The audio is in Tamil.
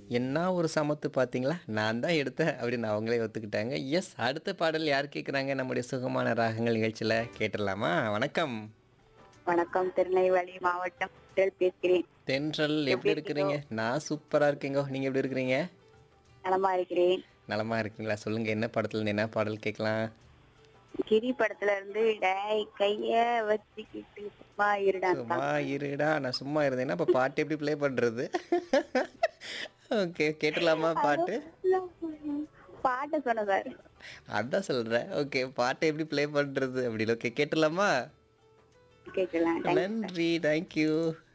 என்ன ஒரு சமத்து பார்த்தீங்களா நான் தான் எடுத்தேன் அப்படின்னு அவங்களே ஒத்துக்கிட்டாங்க எஸ் அடுத்த பாடல் யார் கேட்குறாங்க நம்முடைய சுகமான ராகங்கள் நிகழ்ச்சியில் கேட்டுடலாமா வணக்கம் வணக்கம் திருநெல்வேலி மாவட்டம் முதல் பேசுகிறேன் தென்றல் எப்படி இருக்கிறீங்க நான் சூப்பராக இருக்கேங்கோ நீங்கள் எப்படி இருக்கிறீங்க நலமா இருக்கிறேன் நலமா இருக்கீங்களா சொல்லுங்கள் என்ன படத்துலேருந்து என்ன பாடல் கேட்கலாம் கிரி படத்துல இருந்து டேய் கைய வச்சுக்கிட்டு சும்மா இருடா சும்மா இருடா நான் சும்மா இருந்தேன்னா அப்போ பாட்டு எப்படி ப்ளே பண்ணுறது ஓகே கேட்டுடலாமா பாட்டு பாட்ட சொன்ன சார் அதான் சொல்கிறேன் ஓகே பாட்டை எப்படி ப்ளே பண்ணுறது அப்படி ஓகே கேட்டுடலாமா கேட்கலாம் நன்றி தேங்க்யூ